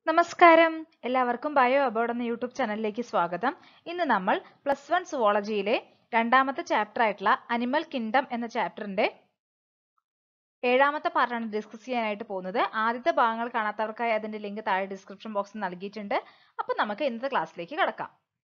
നമസ്കാരം എല്ലാവർക്കും bio aboard എന്ന യൂട്യൂബ് ചാനലിലേക്ക് സ്വാഗതം ഇന്ന് നമ്മൾ പ്ലസ് വൺ സുവോളജിയിലെ രണ്ടാമത്തെ ചാപ്റ്റർ ആയിട്ടുള്ള അനിമൽ കിങ്ഡം എന്ന ചാപ്റ്ററിന്റെ ഏഴാമത്തെ പാർട്ടാണ് ഡിസ്കസ് ചെയ്യാനായിട്ട് പോകുന്നത് ആദ്യത്തെ ഭാഗങ്ങൾ കാണാത്തവർക്കായി അതിന്റെ ലിങ്ക് താഴെ ഡിസ്ക്രിപ്ഷൻ ബോക്സിൽ നൽകിയിട്ടുണ്ട് അപ്പൊ നമുക്ക് ഇന്നത്തെ ക്ലാസ്സിലേക്ക് കടക്കാം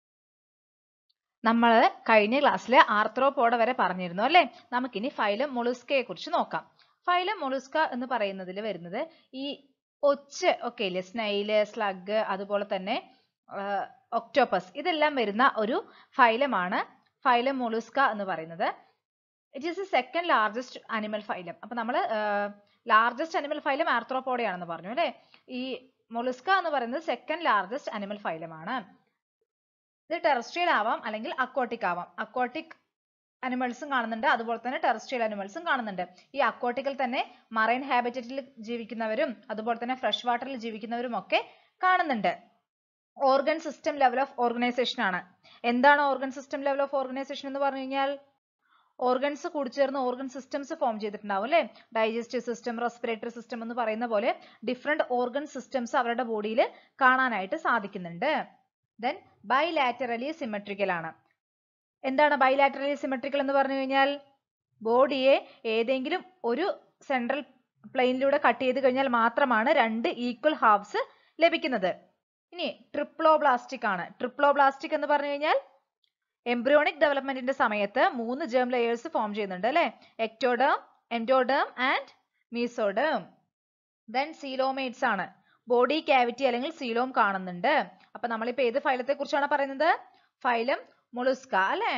നമ്മൾ കഴിഞ്ഞ ക്ലാസ്സിൽ ആർത്രോപോഡ വരെ പറഞ്ഞിരുന്നു അല്ലെ നമുക്കിനി ഫൈലം മൊളുസ്കയെ കുറിച്ച് നോക്കാം ഫൈലം മൊളുസ്ക എന്ന് പറയുന്നതിൽ വരുന്നത് ഈ ഒച്ച് ഒക്കെ ഇല്ലേ സ്നൈല് സ്ലഗ് അതുപോലെ തന്നെ ഒക്ടോപ്പസ് ഇതെല്ലാം വരുന്ന ഒരു ഫൈലമാണ് ഫൈലം മൊളുസ്ക എന്ന് പറയുന്നത് it is a second largest animal phylum അപ്പൊ നമ്മൾ ലാർജസ്റ്റ് അനിമൽ ഫൈലം ആർത്രോപോഡയാണെന്ന് പറഞ്ഞു അല്ലെ ഈ മൊളുസ്ക എന്ന് പറയുന്നത് സെക്കൻഡ് ലാർജസ്റ്റ് അനിമൽ ഫൈലമാണ് ഇത് ടെറസ്ട്രിയൽ ആവാം അല്ലെങ്കിൽ അക്വാട്ടിക് ആവാം അക്വാട്ടിക് അനിമൽസും കാണുന്നുണ്ട് അതുപോലെ തന്നെ ടെറസ്ട്രിയൽ അനിമൽസും കാണുന്നുണ്ട് ഈ അക്വാട്ടിക്കിൽ തന്നെ മറൈൻ ഹാബിറ്ററ്റിൽ ജീവിക്കുന്നവരും അതുപോലെ തന്നെ ഫ്രഷ് വാട്ടറിൽ ജീവിക്കുന്നവരും ഒക്കെ കാണുന്നുണ്ട് organ system level of organisation ആണ് എന്താണ് organ system level of organisation എന്ന് പറഞ്ഞു കഴിഞ്ഞാൽ ഓർഗൻസ് കൂടിച്ചേർന്ന് ഓർഗൻ സിസ്റ്റംസ് ഫോം ചെയ്തിട്ടുണ്ടാവും അല്ലെ ഡൈജസ്റ്റീവ് സിസ്റ്റം റെസ്പിറേറ്ററി സിസ്റ്റം എന്ന് പറയുന്ന പോലെ ഡിഫറെന്റ് ഓർഗൻ സിസ്റ്റംസ് അവരുടെ ബോഡിയിൽ കാണാനായിട്ട് സാധിക്കുന്നുണ്ട് ദെൻ ബൈലാറ്ററലി സിമെട്രിക്കൽ ആണ് എന്താണ് ബൈലാറ്ററലി സിമെട്രിക്കൽ എന്ന് പറഞ്ഞു കഴിഞ്ഞാൽ ബോഡിയെ ഏതെങ്കിലും ഒരു സെൻട്രൽ പ്ലെയിനിലൂടെ കട്ട് ചെയ്ത് കഴിഞ്ഞാൽ മാത്രമാണ് രണ്ട് ഈക്വൽ ഹാഫ്സ് ലഭിക്കുന്നത് ഇനി ട്രിപ്ലോബ്ലാസ്റ്റിക് ആണ് ട്രിപ്ലോബ്ലാസ്റ്റിക് എന്ന് പറഞ്ഞു കഴിഞ്ഞാൽ എംബ്രിയോണിക് ഡെവലപ്മെന്റിന്റെ സമയത്ത് മൂന്ന് ജേം ലെയേഴ്സ് ഫോം ചെയ്യുന്നുണ്ട് അല്ലെ ectoderm endoderm and mesoderm then coelomates ആണ് ബോഡി ക്യാവിറ്റി അല്ലെങ്കിൽ സീലോം കാണുന്നുണ്ട് അപ്പൊ നമ്മളിപ്പോ ഏത് ഫൈലത്തെ കുറിച്ചാണ് പറയുന്നത് ഫൈലം മൊളുസ്ക അല്ലെ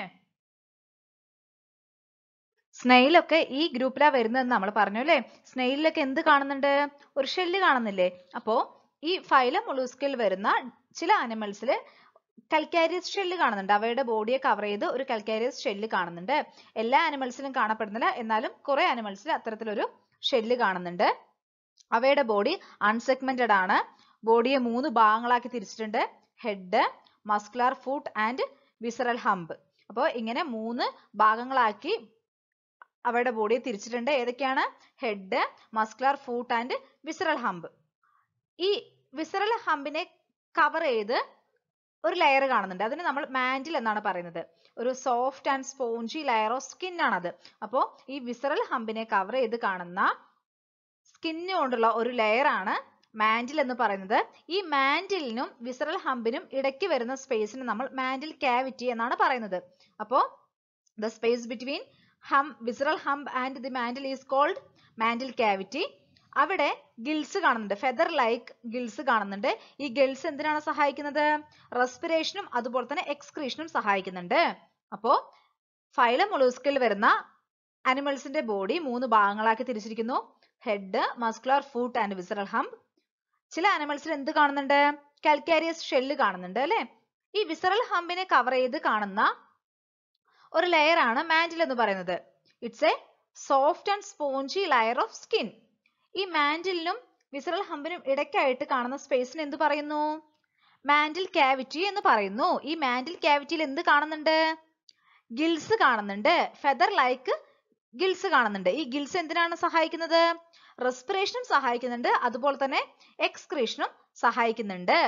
സ്നെയിലൊക്കെ ഈ ഗ്രൂപ്പിലാ വരുന്നതെന്ന് നമ്മൾ പറഞ്ഞു അല്ലെ സ്നെയിലൊക്കെ എന്ത് കാണുന്നുണ്ട് ഒരു ഷെല്ല് കാണുന്നില്ലേ അപ്പോ ഈ ഫൈലം മൊളുസ്കയിൽ വരുന്ന ചില അനിമൽസിൽ കൽക്കാരിയസ് ഷെല്ല് കാണുന്നുണ്ട് അവയുടെ ബോഡിയെ കവർ ചെയ്ത് ഒരു കൽക്കാരിയസ് ഷെല്ല് കാണുന്നുണ്ട് എല്ലാ അനിമൽസിലും കാണപ്പെടുന്നില്ല എന്നാലും കുറെ അനിമൽസിൽ അത്തരത്തിലൊരു ഷെല്ല് കാണുന്നുണ്ട് അവയുടെ ബോഡി അൺസെഗ്മെന്റഡ് ആണ് ബോഡിയെ മൂന്ന് ഭാഗങ്ങളാക്കി തിരിച്ചിട്ടുണ്ട് head muscular foot and visceral hump അപ്പോൾ ഇങ്ങനെ മൂന്ന് ഭാഗങ്ങളാക്കി അവരുടെ ബോഡിയെ തിരിച്ചിട്ടുണ്ട് ഏതൊക്കെയാണ് head muscular foot and visceral hump ഈ വിസറൽ ഹംബിനെ കവർ ചെയ്ത് ഒരു ലെയർ കാണുന്നുണ്ട് അതിന് നമ്മൾ മാൻഡിൽ എന്നാണ് പറയുന്നത് ഒരു soft and spongy layer of skin ആണത് അപ്പോൾ ഈ വിസറൽ ഹംബിനെ കവർ ചെയ്ത് കാണുന്ന സ്കിന്ന് കൊണ്ടുള്ള ഒരു ലെയർ ആണ് മാൻഡിൽ എന്ന് പറയുന്നത് ഈ മാൻഡിലിനും വിസറൽ ഹംബിനും ഇടയ്ക്ക് വരുന്ന സ്പേസിന് നമ്മൾ മാൻഡിൽ കാവിറ്റി എന്നാണ് പറയുന്നത് അപ്പോൾ the space between hump visceral hump and the mantle is called mantle cavity അവിടെ ഗിൽസ് കാണുന്നുണ്ട് ഫെദർ ലൈക്ക് ഗിൽസ് കാണുന്നുണ്ട് ഈ ഗിൽസ് എന്തിനാണ് സഹായിക്കുന്നത് റെസ്പിറേഷനും അതുപോലെ തന്നെ എക്സ്ക്രീഷനും സഹായിക്കുന്നുണ്ട് അപ്പോ ഫൈലം മൊളൂസ്കിൽ വരുന്ന അനിമൽസിന്റെ ബോഡി മൂന്ന് ഭാഗങ്ങളാക്കി തിരിച്ചിരിക്കുന്നു head muscular foot and visceral hump ചില അനിമൽസിൽ എന്ത് കാണുന്നുണ്ട് കാൽക്കാരിയസ് ഷെല്ല് കാണുന്നുണ്ട് അല്ലെ ഈ വിസറൽ ഹംബിനെ കവർ ചെയ്ത് കാണുന്ന ഒരു ലെയർ ആണ് മാൻഡിൽ എന്ന് പറയുന്നത് it's a soft and spongy layer of skin ഈ മാൻഡിലിനും വിസറൽ ഹംബിനും ഇടയ്ക്കായിട്ട് കാണുന്ന സ്പേസിന് എന്ത് പറയുന്നു മാൻഡിൽ കാവിറ്റി എന്ന് പറയുന്നു ഈ മാൻഡിൽ കാവിറ്റിയിൽ എന്ത് കാണുന്നുണ്ട് ഗിൽസ് കാണുന്നുണ്ട് ഫെദർ ലൈക്ക് ഗിൽസ് കാണുന്നുണ്ട് ഈ ഗിൽസ് എന്തിനാണ് സഹായിക്കുന്നത് റെസ്പിറേഷനും സഹായിക്കുന്നുണ്ട് അതുപോലെ തന്നെ എക്സ്ക്രീഷനും സഹായിക്കുന്നുണ്ട്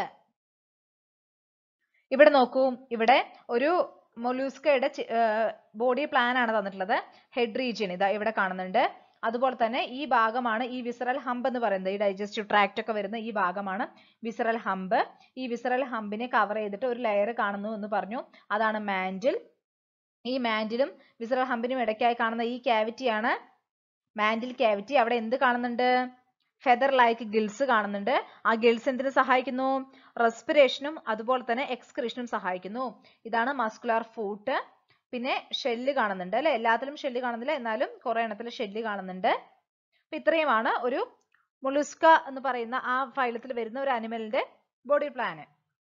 ഇവിടെ നോക്കൂ ഇവിടെ ഒരു മൊലൂസ്കയുടെ ബോഡി പ്ലാൻ ആണ് തന്നിട്ടുള്ളത് ഹെഡ് റീജിയൻ ഇതാ ഇവിടെ കാണുന്നുണ്ട് അതുപോലെ തന്നെ ഈ ഭാഗമാണ് ഈ വിസറൽ ഹംബ് എന്ന് പറയുന്നത് ഈ ഡൈജസ്റ്റീവ് ട്രാക്ട് ഒക്കെ വരുന്ന ഈ ഭാഗമാണ് വിസറൽ ഹംബ് ഈ വിസറൽ ഹംബിനെ കവർ ചെയ്തിട്ട് ഒരു ലെയർ കാണുന്നു എന്ന് പറഞ്ഞു അതാണ് മാൻഡിൽ ഈ മാൻഡിലും വിസറൽ ഹംബിനും ഇടയ്ക്കായി കാണുന്ന ഈ ക്യാവിറ്റിയാണ് മാൻഡിൽ ക്യാവിറ്റി അവിടെ എന്ത് കാണുന്നുണ്ട് ഫെദർ ലൈക്ക് ഗിൽസ് കാണുന്നുണ്ട് ആ ഗിൽസ് എന്തിനു സഹായിക്കുന്നു റെസ്പിറേഷനും അതുപോലെ തന്നെ എക്സ്ക്രീഷനും സഹായിക്കുന്നു ഇതാണ് മസ്കുലർ ഫൂട്ട് പിന്നെ ഷെല്ല് കാണുന്നുണ്ട് അല്ലെ എല്ലാത്തിലും ഷെല്ല് കാണുന്നില്ല എന്നാലും കുറെ എണ്ണത്തിൽ ഷെല്ല് കാണുന്നുണ്ട് അപ്പൊ ഇത്രയുമാണ് ഒരു മുളുസ്ക എന്ന് പറയുന്ന ആ ഫൈലത്തിൽ വരുന്ന ഒരു അനിമലിന്റെ ബോഡി പ്ലാന്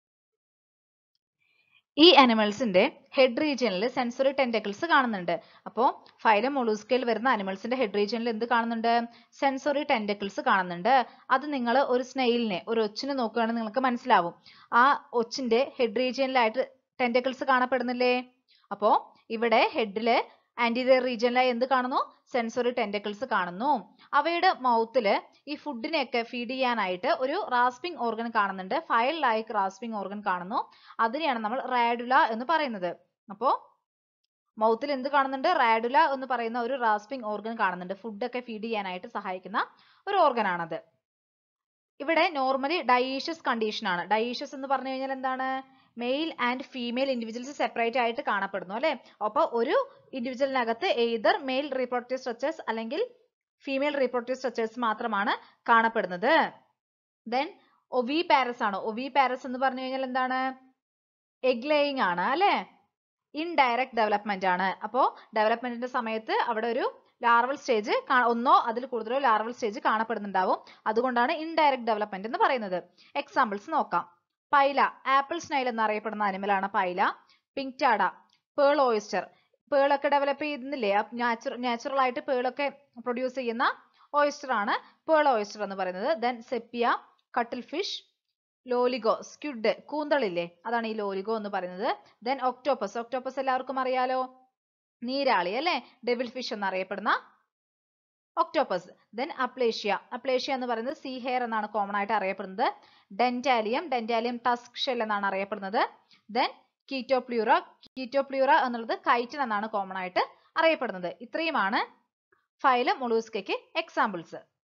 ഈ അനിമൽസിന്റെ ഹെഡ് റീജിയനിൽ സെൻസറി ടെന്റക്കിൾസ് കാണുന്നുണ്ട് അപ്പോൾ ഫൈലം മൊളൂസ്കയിൽ വരുന്ന അനിമൽസിന്റെ ഹെഡ് റീജിയനിൽ എന്ത് കാണുന്നുണ്ട് സെൻസറി ടെന്റക്കിൾസ് കാണുന്നുണ്ട് അത് നിങ്ങൾ ഒരു സ്നെയിലിനെ ഒരു ഒച്ചിനെ നോക്കുകയാണെങ്കിൽ നിങ്ങൾക്ക് മനസ്സിലാവും ആ ഒച്ചിന്റെ ഹെഡ് റീജിയനിലായിട്ട് ടെന്റക്കിൾസ് കാണപ്പെടുന്നില്ലേ അപ്പോ ഇവിടെ ഹെഡില് ആന്റീരിയർ റീജിയനിലായി എന്ത് കാണുന്നു സെൻസറി ടെന്റക്കിൾസ് കാണുന്നു അവയുടെ മൗത്തില് ഈ ഫുഡിനെയൊക്കെ ഫീഡ് ചെയ്യാനായിട്ട് ഒരു റാസ്പിംഗ് ഓർഗൻ കാണുന്നുണ്ട് ഫയൽ ലൈക്ക് റാസ്പിംഗ് ഓർഗൻ കാണുന്നു അതിനെയാണ് നമ്മൾ റാഡുല എന്ന് പറയുന്നത് അപ്പോ മൗത്തിൽ എന്ത് കാണുന്നുണ്ട് റാഡുല എന്ന് പറയുന്ന ഒരു റാസ്പിംഗ് ഓർഗൻ കാണുന്നുണ്ട് ഫുഡൊക്കെ ഫീഡ് ചെയ്യാനായിട്ട് സഹായിക്കുന്ന ഒരു ഓർഗൻ ആണത് ഇവിടെ നോർമലി ഡയീഷ്യസ് കണ്ടീഷൻ ആണ് ഡയീഷ്യസ് എന്ന് പറഞ്ഞു കഴിഞ്ഞാൽ എന്താണ് male and female individuals separate ആയിട്ട് കാണപ്പെടുന്നു അല്ലെ അപ്പൊ ഒരു ഇൻഡിവിജ്വലിനകത്ത് എയ്തർ മെയിൽ റീപ്രൊഡക്റ്റീവ് സ്ട്രക്ചേഴ്സ് അല്ലെങ്കിൽ ഫീമെയിൽ റീപ്രൊഡക്റ്റീവ് സ്ട്രക്ചേഴ്സ് മാത്രമാണ് കാണപ്പെടുന്നത് ദെൻ ഒവി പാരസ് ആണ് ഒവി പാരസ് എന്ന് പറഞ്ഞു കഴിഞ്ഞാൽ എന്താണ് എഗ് ലേയിങ് ആണ് അല്ലെ ഇൻഡയറക്റ്റ് ഡെവലപ്മെന്റ് ആണ് അപ്പോ ഡെവലപ്മെന്റിന്റെ സമയത്ത് അവിടെ ഒരു ലാർവൽ സ്റ്റേജ് ഒന്നോ അതിൽ കൂടുതലോ ലാർവൽ സ്റ്റേജ് കാണപ്പെടുന്നുണ്ടാവും അതുകൊണ്ടാണ് ഇൻഡയറക്റ്റ് ഡെവലപ്മെന്റ് എന്ന് പറയുന്നത് എക്സാമ്പിൾസ് നോക്കാം പൈല ആപ്പിൾ സ്നൈൽ എന്നറിയപ്പെടുന്ന അനിമൽ ആണ് Pila Pinctada pearl oyster pearl ഒക്കെ ഡെവലപ്പ് ചെയ്യുന്നില്ലേ നാച്ചുറൽ ആയിട്ട് പേൾ ഒക്കെ പ്രൊഡ്യൂസ് ചെയ്യുന്ന ഓയിസ്റ്റർ ആണ് പേൾ ഓയിസ്റ്റർ എന്ന് പറയുന്നത് then Sepia cuttlefish Loligo squid കൂന്തളില്ലേ അതാണ് ഈ ലോലിഗോ എന്ന് പറയുന്നത് ദെൻ ഒക്ടോപ്പസ് ഒക്ടോപ്പസ് എല്ലാവർക്കും അറിയാലോ നീരാളി അല്ലെ ഡെവിൽ ഫിഷ് എന്നറിയപ്പെടുന്ന ഒക്ടോപ്പസ് ദെൻ അപ്ലേഷ്യ അപ്ലേഷ്യ എന്ന് പറയുന്നത് സീ ഹെയർ എന്നാണ് കോമൺ ആയിട്ട് അറിയപ്പെടുന്നത് ഡെന്റാലിയം ഡെന്റാലിയം ടസ്ക് ഷെൽ എന്നാണ് അറിയപ്പെടുന്നത് ദെൻ കീറ്റോപ്ലൂറ കീറ്റോപ്ലൂറ എന്നുള്ളത് കൈറ്റൻ എന്നാണ് കോമൺ ആയിട്ട് അറിയപ്പെടുന്നത് ഇത്രയുമാണ് ഫൈലം മൊളൂസ്കയ്ക്ക് എക്സാമ്പിൾസ്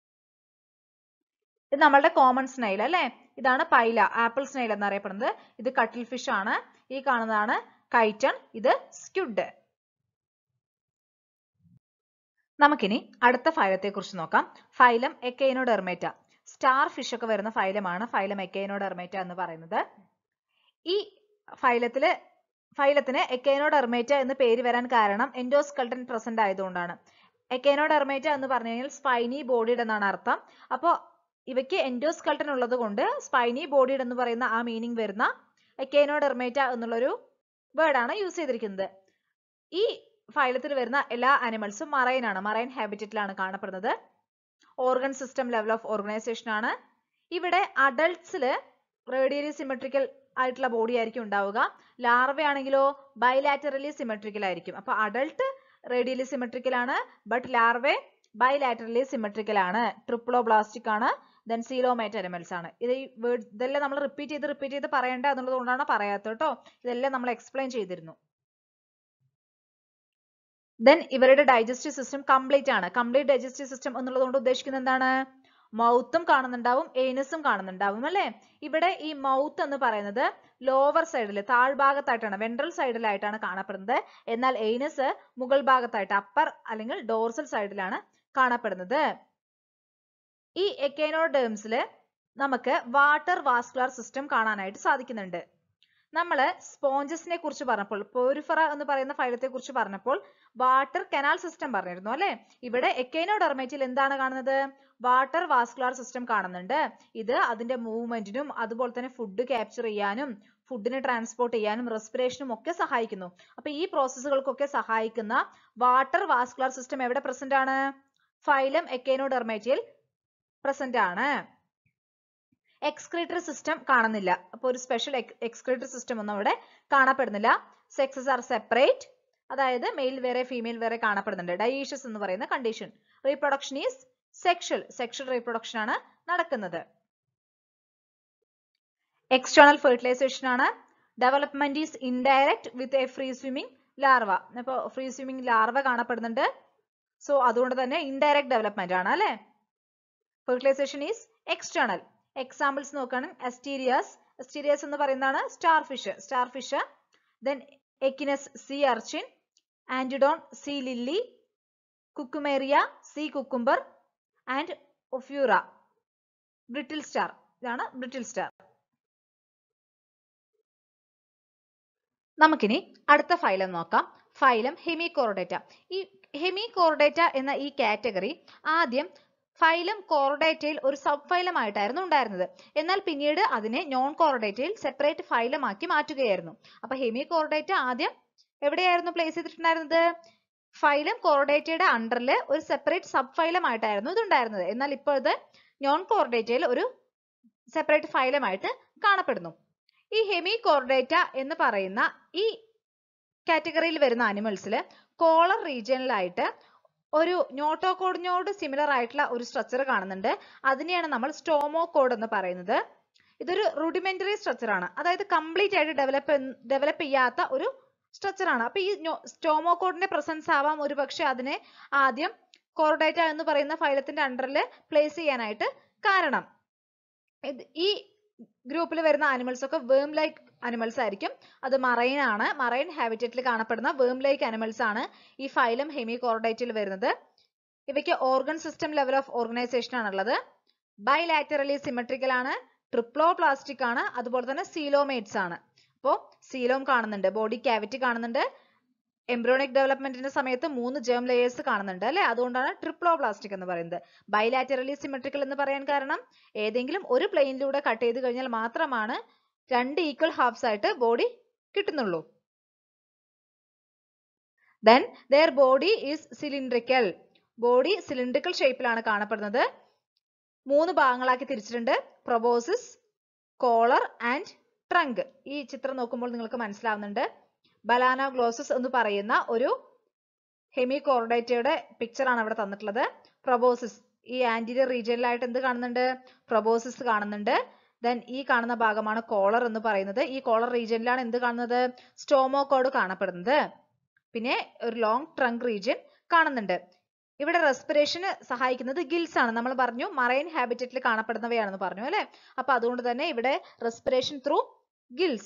ഇത് നമ്മളുടെ കോമൺ സ്നൈൽ അല്ലെ ഇതാണ് പൈല ആപ്പിൾ സ്നൈൽ എന്നറിയപ്പെടുന്നത് ഇത് കട്ടിൽ ഫിഷ് ആണ് ഈ കാണുന്നതാണ് കൈറ്റൺ ഇത് സ്ക്യുഡ് നമുക്കിനി അടുത്ത ഫൈലത്തെ കുറിച്ച് നോക്കാം ഫൈലം എക്കൈനോഡെർമേറ്റ സ്റ്റാർ ഫിഷ് ഒക്കെ വരുന്ന ഫൈലമാണ് ഫൈലം എക്കൈനോഡെർമേറ്റ എന്ന് പറയുന്നത് ഈ ഫൈലത്തില് ഫൈലത്തിന് എക്കൈനോഡെർമേറ്റ എന്ന് പേര് വരാൻ കാരണം എൻഡോസ്കൾട്ടൻ പ്രസന്റ് ആയതുകൊണ്ടാണ് എക്കൈനോഡെർമേറ്റ എന്ന് പറഞ്ഞു കഴിഞ്ഞാൽ സ്പൈനി ബോഡിഡ് എന്നാണ് അർത്ഥം അപ്പോൾ ഇവയ്ക്ക് എൻഡോസ്കൾട്ടൻ ഉള്ളത് കൊണ്ട് സ്പൈനി ബോഡിഡ് എന്ന് പറയുന്ന ആ മീനിങ് വരുന്ന എക്കൈനോഡെർമേറ്റ എന്നുള്ളൊരു വേർഡാണ് യൂസ് ചെയ്തിരിക്കുന്നത് ഈ ഫൈലത്തിൽ വരുന്ന എല്ലാ ആനിമൽസും മറൈൻ ആണ് മറൈൻ ഹാബിറ്ററ്റിലാണ് കാണപ്പെടുന്നത് organ system level of organisation ആണ് ഇവിടെ അഡൾട്ട്സിൽ റേഡിയലി സിമെട്രിക്കൽ ആയിട്ടുള്ള ബോഡി ആയിരിക്കും ഉണ്ടാവുക ലാർവ ആണെങ്കിലോ ബൈലാറ്ററലി സിമെട്രിക്കൽ ആയിരിക്കും അപ്പൊ അഡൾട്ട് റേഡിയലി സിമെട്രിക്കൽ ആണ് ബട്ട് ലാർവെ ബൈലാറ്ററലി സിമെട്രിക്കൽ ആണ് ട്രിപ്ലോബ്ലാസ്റ്റിക് ആണ് ദെൻ സീലോമേറ്റ് അനിമൽസ് ആണ് ഇത് ഈ വേർഡ് ഇതെല്ലാം നമ്മൾ റിപ്പീറ്റ് ചെയ്ത് റിപ്പീറ്റ് ചെയ്ത് പറയേണ്ട എന്നുള്ളത് കൊണ്ടാണ് പറയാത്തത് കേട്ടോ ഇതെല്ലാം നമ്മൾ എക്സ്പ്ലെയിൻ ചെയ്തിരുന്നു ദെൻ ഇവരുടെ ഡൈജസ്റ്റീവ് സിസ്റ്റം കംപ്ലീറ്റ് ആണ് കംപ്ലീറ്റ് ഡൈജസ്റ്റീവ് സിസ്റ്റം എന്നുള്ളത് കൊണ്ട് ഉദ്ദേശിക്കുന്നത് എന്താണ് മൗത്തും കാണുന്നുണ്ടാവും ഏനസും കാണുന്നുണ്ടാവും അല്ലെ ഇവിടെ ഈ മൗത്ത് എന്ന് പറയുന്നത് ലോവർ സൈഡിൽ താഴ്ഭാഗത്തായിട്ടാണ് വെൻട്രൽ സൈഡിലായിട്ടാണ് കാണപ്പെടുന്നത് എന്നാൽ ഏനസ് മുകൾ ഭാഗത്തായിട്ട് അപ്പർ അല്ലെങ്കിൽ ഡോർസൽ സൈഡിലാണ് കാണപ്പെടുന്നത് ഈ എക്കൈനോഡേംസിൽ നമുക്ക് വാട്ടർ വാസ്കുലർ സിസ്റ്റം കാണാനായിട്ട് സാധിക്കുന്നുണ്ട് നമ്മൾ സ്പോഞ്ചസിനെ കുറിച്ച് പറഞ്ഞപ്പോൾ പോരിഫറ എന്ന് പറയുന്ന ഫൈലത്തെ കുറിച്ച് പറഞ്ഞപ്പോൾ വാട്ടർ കനാൽ സിസ്റ്റം പറഞ്ഞിരുന്നു അല്ലെ ഇവിടെ എക്കൈനോഡെർമേറ്റിൽ എന്താണ് കാണുന്നത് വാട്ടർ വാസ്കുലർ സിസ്റ്റം കാണുന്നുണ്ട് ഇത് അതിന്റെ മൂവ്മെന്റിനും അതുപോലെ തന്നെ ഫുഡ് ക്യാപ്ചർ ചെയ്യാനും ഫുഡിനെ ട്രാൻസ്പോർട്ട് ചെയ്യാനും റെസ്പിറേഷനും ഒക്കെ സഹായിക്കുന്നു അപ്പൊ ഈ പ്രോസസ്സുകൾക്കൊക്കെ സഹായിക്കുന്ന വാട്ടർ വാസ്കുലർ സിസ്റ്റം എവിടെ പ്രസന്റ് ആണ് ഫൈലം എക്കൈനോഡെർമേറ്റിൽ പ്രസന്റ് ആണ് എക്സ്ക്രീറ്ററി സിസ്റ്റം കാണുന്നില്ല അപ്പോൾ ഒരു സ്പെഷ്യൽ എക്സ്ക്രീറ്ററി സിസ്റ്റം ഒന്നും അവിടെ കാണപ്പെടുന്നില്ല സെക്സസ് ആർ സെപ്പറേറ്റ് അതായത് മെയിൽ വേറെ ഫീമെയിൽ വേറെ കാണപ്പെടുന്നുണ്ട് ഡയീഷ്യസ് എന്ന് പറയുന്ന condition reproduction is sexual sexual reproduction ആണ് നടക്കുന്നത് എക്സ്റ്റേണൽ ഫെർട്ടിലൈസേഷൻ ആണ് development is indirect with a free swimming larva അപ്പോൾ ഫ്രീ സ്വിമ്മിംഗ് ലാർവ കാണപ്പെടുന്നുണ്ട് സോ അതുകൊണ്ട് തന്നെ ഇൻഡയറക്റ്റ് ഡെവലപ്മെന്റ് ആണ് അല്ലെ ഫെർട്ടിലൈസേഷൻ ഈസ് എക്സ്റ്റേണൽ എക്സാമ്പിൾസ് നോക്കുകയാണെങ്കിൽ അസ്റ്റീരിയസ് അസ്റ്റീരിയസ് എന്ന് പറയുന്നതാണ് starfish starfish then Echinus sea urchin Antedon sea lily Cucumaria sea cucumber and Ophiura brittle star ഇതാണ് ബ്രിട്ടിൽ സ്റ്റാർ നമുക്കിനി അടുത്ത ഫൈലം നോക്കാം ഫൈലം ഹെമികോർഡേറ്റ ഈ ഹെമികോർഡേറ്റ എന്ന ഈ കാറ്റഗറി ആദ്യം ഫൈലം കോർഡേറ്റയിൽ ഒരു സബ് ഫൈലം ആയിട്ടായിരുന്നു ഉണ്ടായിരുന്നത് എന്നാൽ പിന്നീട് അതിനെ നോൺ കോർഡേറ്റയിൽ സെപ്പറേറ്റ് ഫൈലം ആക്കി മാറ്റുകയായിരുന്നു അപ്പൊ ഹെമി കോർഡേറ്റ ആദ്യം എവിടെയായിരുന്നു പ്ലേസ് ചെയ്തിട്ടുണ്ടായിരുന്നത് ഫൈലം കോർഡേറ്റയുടെ അണ്ടറിൽ ഒരു സെപ്പറേറ്റ് സബ് ഫൈലം ആയിട്ടായിരുന്നു ഇത് ഉണ്ടായിരുന്നത് എന്നാൽ ഇപ്പോൾ ഇത് നോൺ കോർഡേറ്റയിൽ ഒരു സെപ്പറേറ്റ് ഫൈലം ആയിട്ട് കാണപ്പെടുന്നു ഈ ഹെമി കോർഡേറ്റ എന്ന് പറയുന്ന ഈ കാറ്റഗറിയിൽ വരുന്ന അനിമൽസിൽ കോളർ റീജിയനിലായിട്ട് ഒരു നോട്ടോകോഡിനോട് സിമിലർ ആയിട്ടുള്ള ഒരു സ്ട്രക്ചർ കാണുന്നുണ്ട് അതിനെയാണ് നമ്മൾ സ്റ്റോമോകോഡ് എന്ന് പറയുന്നത് ഇതൊരു റുഡിമെന്ററി സ്ട്രക്ചർ ആണ് അതായത് കംപ്ലീറ്റ് ആയിട്ട് ഡെവലപ്പ് ഡെവലപ്പ് ചെയ്യാത്ത ഒരു സ്ട്രക്ചർ ആണ് അപ്പൊ ഈ സ്റ്റോമോകോഡിന്റെ പ്രസൻസ് ആവാം ഒരു പക്ഷെ അതിനെ ആദ്യം കോർഡേറ്റ എന്ന് പറയുന്ന ഫൈലത്തിന്റെ അണ്ടറിൽ പ്ലേസ് ചെയ്യാനായിട്ട് കാരണം ഇത് ഈ ഗ്രൂപ്പിൽ വരുന്ന ആനിമൽസ് ഒക്കെ വേം ലൈക്ക് അനിമൽസ് ആയിരിക്കും അത് മറൈൻ ആണ് മറൈൻ ഹാബിറ്ററ്റിൽ കാണപ്പെടുന്ന വേം ലൈക്ക് അനിമൽസ് ആണ് ഈ ഫൈലം ഹെമി കോർഡേറ്റിൽ വരുന്നത് ഇവയ്ക്ക് organ system level of organisation ആണുള്ളത് ബൈലാറ്ററലി സിമെട്രിക്കൽ ആണ് ട്രിപ്ലോ പ്ലാസ്റ്റിക് ആണ് അതുപോലെ തന്നെ സീലോമേറ്റ്സ് ആണ് അപ്പോൾ സീലോം കാണുന്നുണ്ട് ബോഡി ക്യാവിറ്റി കാണുന്നുണ്ട് എംബ്രോണിക് ഡെവലപ്മെന്റിന്റെ സമയത്ത് മൂന്ന് ജേം ലെയേഴ്സ് കാണുന്നുണ്ട് അല്ലെ അതുകൊണ്ടാണ് ട്രിപ്ലോബ്ലാസ്റ്റിക് എന്ന് പറയുന്നത് ബൈലാറ്ററലി സിമെട്രിക്കൽ എന്ന് പറയാൻ കാരണം ഏതെങ്കിലും ഒരു പ്ലെയിനിലൂടെ കട്ട് ചെയ്ത് കഴിഞ്ഞാൽ മാത്രമാണ് രണ്ട് ഈക്വൽ ഹാഫ്സ് ആയിട്ട് ബോഡി കിട്ടുന്നുള്ളൂ then their body is cylindrical body cylindrical ഷേപ്പിലാണ് കാണപ്പെടുന്നത് മൂന്ന് ഭാഗങ്ങളാക്കി തിരിച്ചിട്ടുണ്ട് പ്രൊബോസിസ് കോളർ ആൻഡ് ട്രങ്ക് ഈ ചിത്രം നോക്കുമ്പോൾ നിങ്ങൾക്ക് മനസ്സിലാവുന്നുണ്ട് ബലാന ഗ്ലോസസ് എന്ന് പറയുന്ന ഒരു ഹെമി കോർഡേറ്റയുടെ പിക്ചർ ആണ് അവിടെ തന്നിട്ടുള്ളത് പ്രൊബോസിസ് ഈ ആന്റീരിയർ റീജിയനിലായിട്ട് എന്ത് കാണുന്നുണ്ട് പ്രൊബോസിസ് കാണുന്നുണ്ട് ദെൻ ഈ കാണുന്ന ഭാഗമാണ് കോളർ എന്ന് പറയുന്നത് ഈ കോളർ റീജിയനിലാണ് എന്ത് കാണുന്നത് സ്റ്റോമോകോഡ് കാണപ്പെടുന്നത് പിന്നെ ഒരു ലോങ് ട്രങ്ക് റീജിയൻ കാണുന്നുണ്ട് ഇവിടെ റെസ്പിറേഷന് സഹായിക്കുന്നത് ഗിൽസ് ആണ് നമ്മൾ പറഞ്ഞു മറൈൻ ഹാബിറ്ററ്റിൽ കാണപ്പെടുന്നവയാണെന്ന് പറഞ്ഞു അല്ലെ അപ്പൊ അതുകൊണ്ട് തന്നെ ഇവിടെ റെസ്പിറേഷൻ ത്രൂ ഗിൽസ്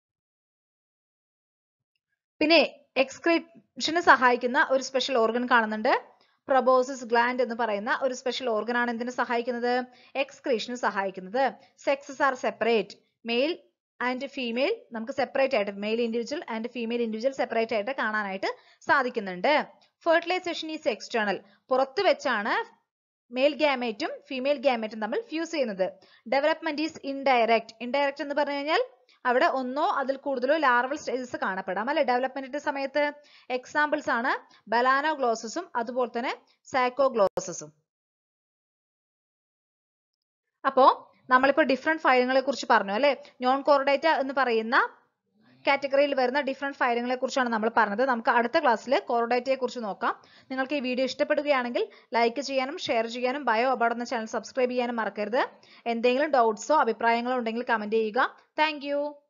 പിന്നെ എക്സ്ക്രീഷന് സഹായിക്കുന്ന ഒരു സ്പെഷ്യൽ ഓർഗൻ കാണുന്നുണ്ട് പ്രൊബോസിസ് ഗ്ലാൻഡ് എന്ന് പറയുന്ന ഒരു സ്പെഷ്യൽ ഓർഗൻ ആണ് എന്തിനു സഹായിക്കുന്നത് എക്സ്ക്രീഷന് സഹായിക്കുന്നത് sexes are separate male and female നമുക്ക് സെപ്പറേറ്റ് ആയിട്ട് male individual and female individual separate ആയിട്ട് കാണാനായിട്ട് സാധിക്കുന്നുണ്ട് ഫെർട്ടിലൈസേഷൻ ഈസ് എക്സ്റ്റേണൽ പുറത്ത് വെച്ചാണ് മെയിൽ ഗാമേറ്റും ഫീമെയിൽ ഗാമേറ്റും തമ്മിൽ ഫ്യൂസ് ചെയ്യുന്നത് ഡെവലപ്മെന്റ് ഈസ് ഇൻഡയറക്റ്റ് ഇൻഡയറക്റ്റ് എന്ന് പറഞ്ഞു കഴിഞ്ഞാൽ അവിടെ ഒന്നോ അതിൽ കൂടുതലോ ലാർവൽ സ്റ്റേജസ് കാണപ്പെടാം അല്ലെ ഡെവലപ്മെന്റിന്റെ സമയത്ത് എക്സാമ്പിൾസ് ആണ് ബലാനോ ഗ്ലോസസും അതുപോലെ തന്നെ സാക്കോ ഗ്ലോസസും അപ്പോ നമ്മളിപ്പോ ഡിഫറെന്റ് ഫയലുകളെ കുറിച്ച് പറഞ്ഞു അല്ലെ നോൺ കോർഡേറ്റ എന്ന് പറയുന്ന കാറ്റഗറിയിൽ വരുന്ന ഡിഫറെന്റ് ഫയലുകളെ കുറിച്ചാണ് നമ്മൾ പറഞ്ഞത് നമുക്ക് അടുത്ത ക്ലാസ്സിൽ കോർഡേറ്റയെ കുറിച്ച് നോക്കാം നിങ്ങൾക്ക് ഈ വീഡിയോ ഇഷ്ടപ്പെടുകയാണെങ്കിൽ ലൈക്ക് ചെയ്യാനും ഷെയർ ചെയ്യാനും ബയോ അബാർഡ് എന്ന ചാനൽ സബ്സ്ക്രൈബ് ചെയ്യാനും മറക്കരുത് എന്തെങ്കിലും ഡൗട്ട്സോ അഭിപ്രായങ്ങളോ ഉണ്ടെങ്കിൽ കമന്റ് ചെയ്യുക താങ്ക്